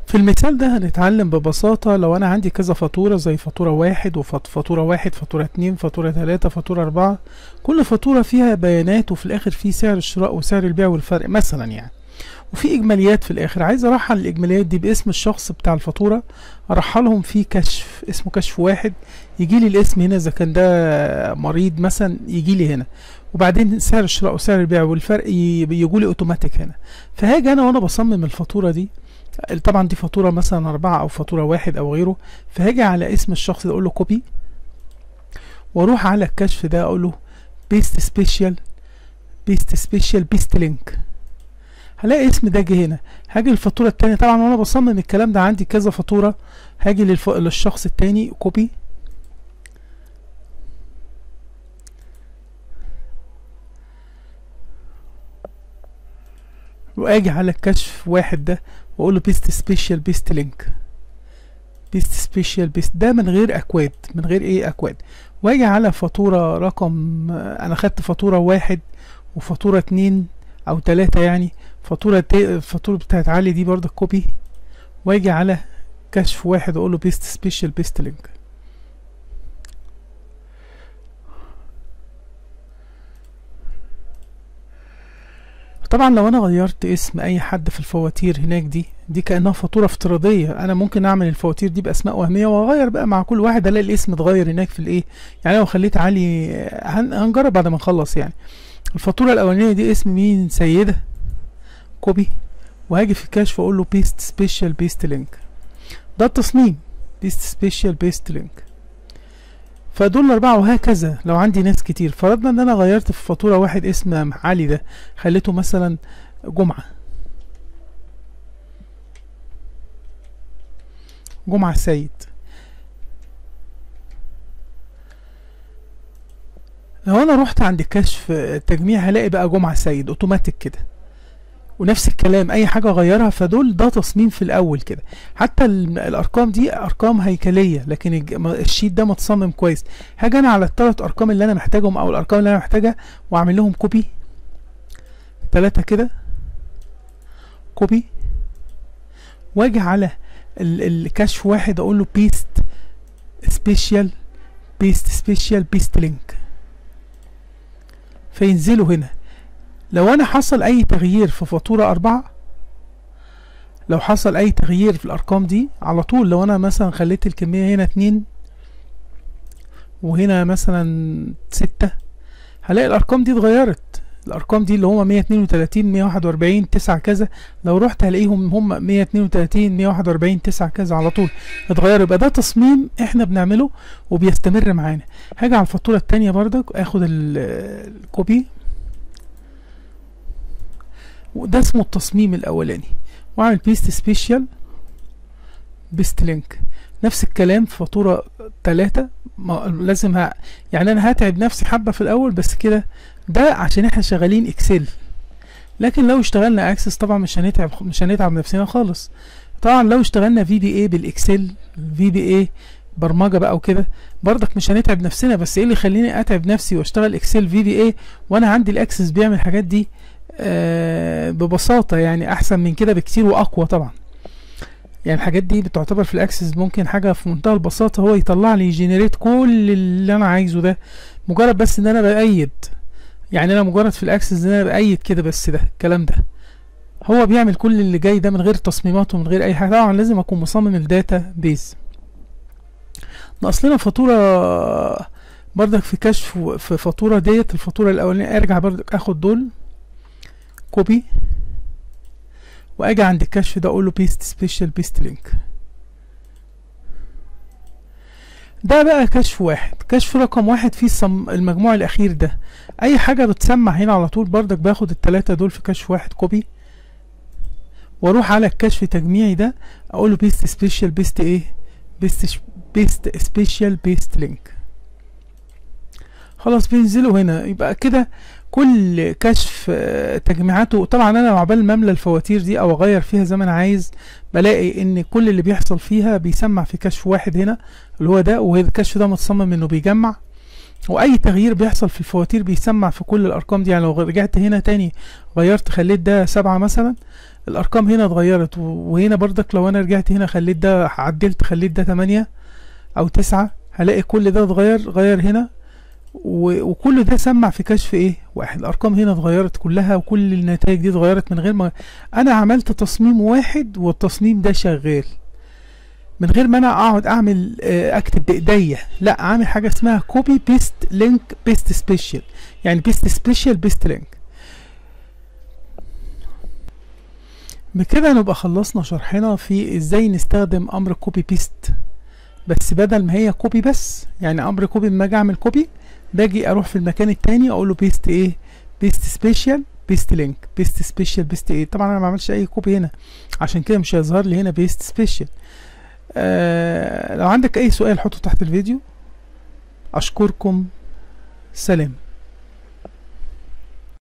في المثال ده هنتعلم ببساطة لو أنا عندي كذا فاتورة زي فاتورة واحد وفاتورة واحد فاتورة اتنين فاتورة تلاتة فاتورة أربعة كل فاتورة فيها بيانات وفي الآخر في سعر الشراء وسعر البيع والفرق مثلا يعني وفي إجماليات في الآخر عايز أرحل الإجماليات دي باسم الشخص بتاع الفاتورة أرحلهم في كشف اسمه كشف واحد يجي لي الاسم هنا إذا كان ده مريض مثلا يجي لي هنا وبعدين سعر الشراء وسعر البيع والفرق يجوا لي اوتوماتيك هنا فهاجي انا وانا بصمم الفاتوره دي طبعا دي فاتوره مثلا أربعة او فاتوره واحد او غيره فهاجي على اسم الشخص ده اقول له كوبي واروح على الكشف ده اقول له بيست سبيشال بيست سبيشال بيست لينك هلاقي اسم ده جه هنا هاجي الفاتوره التانية طبعا وانا بصمم الكلام ده عندي كذا فاتوره هاجي للف... للشخص التاني كوبي واجي على الكشف واحد ده واقول له بيست سبيشال بيست لينك بيست سبيشال بيست ده من غير اكواد من غير ايه اكواد واجي على فاتورة رقم انا خدت فاتورة واحد وفاتورة اتنين او تلاتة يعني فاتورة الفاتورة بتاعت علي دي برضه كوبي واجي على كشف واحد اقول له بيست سبيشال بيست لينك طبعا لو انا غيرت اسم اي حد في الفواتير هناك دي دي كانها فاتوره افتراضيه انا ممكن اعمل الفواتير دي باسماء وهميه واغير بقى مع كل واحد الاقي الاسم اتغير هناك في الايه يعني لو خليت علي هن... هنجرب بعد ما نخلص يعني الفاتوره الاولانيه دي اسم مين سيده كوبي وهاجي في الكشف اقول له بيست سبيشال بيست لينك ده التصميم بيست سبيشال بيست لينك فدول الأربعة وهكذا لو عندي ناس كتير فرضنا إن أنا غيرت في فاتورة واحد اسم علي ده خليته مثلا جمعة جمعة السيد لو أنا رحت عند كشف التجميع هلاقي بقى جمعة السيد أوتوماتيك كده ونفس الكلام اي حاجه اغيرها فدول ده تصميم في الاول كده حتى الارقام دي ارقام هيكليه لكن الشيت ده متصمم كويس هاجي انا على الثلاث ارقام اللي انا محتاجهم او الارقام اللي انا محتاجها واعمل لهم كوبي ثلاثه كده كوبي واجي على الكشف واحد اقول له بيست سبيشال بيست سبيشال بيست لينك فينزلوا هنا لو انا حصل اي تغيير في فاتورة اربعة لو حصل اي تغيير في الارقام دي على طول لو انا مثلا خليت الكمية هنا اتنين وهنا مثلا ستة هلاقي الارقام دي اتغيرت الارقام دي اللي هما مية اتنين وتلاتين مية واحد واربعين تسعة كذا لو رحت هلاقيهم هما مية اتنين وتلاتين مية واحد واربعين تسعة كذا على طول اتغيروا يبقى ده تصميم احنا بنعمله وبيستمر معانا هاجي على الفاتورة التانية برضك اخد الكوبي وده اسمه التصميم الاولاني واعمل بيست سبيشال بيست لينك نفس الكلام في فاتورة تلاتة ما لازم ها يعني انا هتعب نفسي حبة في الاول بس كده ده عشان احنا شغالين اكسل لكن لو اشتغلنا اكسس طبعا مش هنتعب مش هنتعب نفسنا خالص طبعا لو اشتغلنا في بي اي بالاكسل في بي اي برمجه بقى وكده برضك مش هنتعب نفسنا بس ايه اللي يخليني اتعب نفسي واشتغل اكسل في بي اي وانا عندي الاكسس بيعمل الحاجات دي آه ببساطة يعني أحسن من كده بكتير وأقوى طبعا يعني الحاجات دي بتعتبر في الأكسس ممكن حاجة في منتهى البساطة هو يطلع لي يجنريت كل اللي أنا عايزه ده مجرد بس إن أنا بأيد يعني أنا مجرد في الأكسس إن أنا بأيد كده بس ده الكلام ده هو بيعمل كل اللي جاي ده من غير تصميمات ومن غير أي حاجة طبعا لازم أكون مصمم الداتا بيز ناقص لنا فاتورة برضك في كشف في فاتورة ديت الفاتورة الأولانية أرجع برضك أخد دول كوبي واجي عند الكشف ده اقول له بيست سبيشال بيست لينك ده بقى كشف واحد كشف رقم واحد فيه الصم... المجموع الاخير ده اي حاجه بتسمع هنا على طول بردك باخد التلاتة دول في كشف واحد كوبي واروح على الكشف تجميعي ده اقول له بيست سبيشال بيست ايه بيست بيست سبيشال بيست لينك خلاص بينزلوا هنا يبقى كده كل كشف تجميعاته طبعا انا عقبال ما املى الفواتير دي او اغير فيها زي ما انا عايز بلاقي ان كل اللي بيحصل فيها بيسمع في كشف واحد هنا اللي هو ده وهذا الكشف ده متصمم انه بيجمع واي تغيير بيحصل في الفواتير بيسمع في كل الارقام دي يعني لو رجعت هنا تاني غيرت خليت ده سبعة مثلا الارقام هنا اتغيرت و- وهنا برضك لو انا رجعت هنا خليت ده عدلت خليت ده تمانية او تسعة هلاقي كل ده اتغير غير هنا و- وكل ده سمع في كشف ايه واحد الارقام هنا اتغيرت كلها وكل النتائج دي اتغيرت من غير ما انا عملت تصميم واحد والتصميم ده شغال من غير ما انا اقعد اعمل آه، اكتب بايديا لا عامل حاجه اسمها كوبي بيست لينك بيست سبيشال يعني بيست سبيشال بيست لينك بكده نبقى خلصنا شرحنا في ازاي نستخدم امر كوبي بيست بس بدل ما هي كوبي بس يعني امر كوبي لما اجي اعمل كوبي باجي اروح في المكان التاني اقول له بيست ايه بيست سبيشال بيست لينك بيست سبيشال بيست ايه طبعا انا ما عملتش اي كوبي هنا عشان كده مش هيظهر لي هنا بيست سبيشال آه لو عندك اي سؤال حطه تحت الفيديو اشكركم سلام